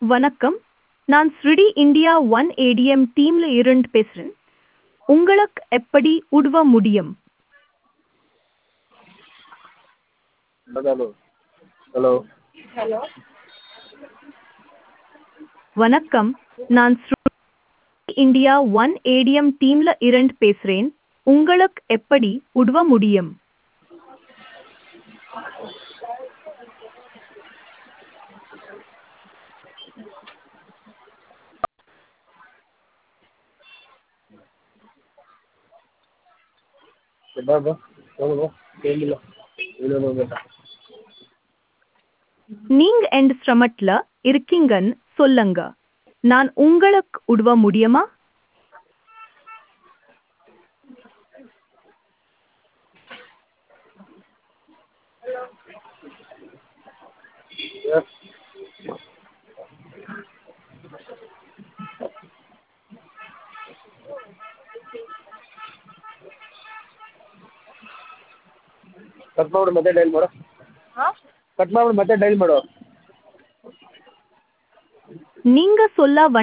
வணக்கம் நான் ஸ்ருடி இந்தியா ஒன் ஏடிஎம் டீம்ல இருந்து பேசுறேன் உங்களுக்கு எப்படி உதவ முடியும் ஹலோ ஹலோ ஹலோ வணக்கம் நான் ஸ்ருடி இந்தியா ஒன் ஏடிஎம் டீம்ல இருந்து பேசுறேன் உங்களுக்கு எப்படி உதவ முடியும் என்னப்பா சொல்லுங்க கேள்வில இவ்வளோ கேட்டேன் நீங்க எந்த சிரமத்துல இருக்கீங்கன்னு சொல்லுங்க நான் உங்களுக்கு உதவ முடியுமா ಕಟ್ ಮಾಡ್ಬಿಡು ಮತ್ತೆ ಡೈಲ್ ಮಾಡು ಹಾಂ ಕಟ್ ಮಾಡ್ಬಿಡು ಮತ್ತೆ ಡೈಲ್ ಮಾಡು நீங்க சொல்ல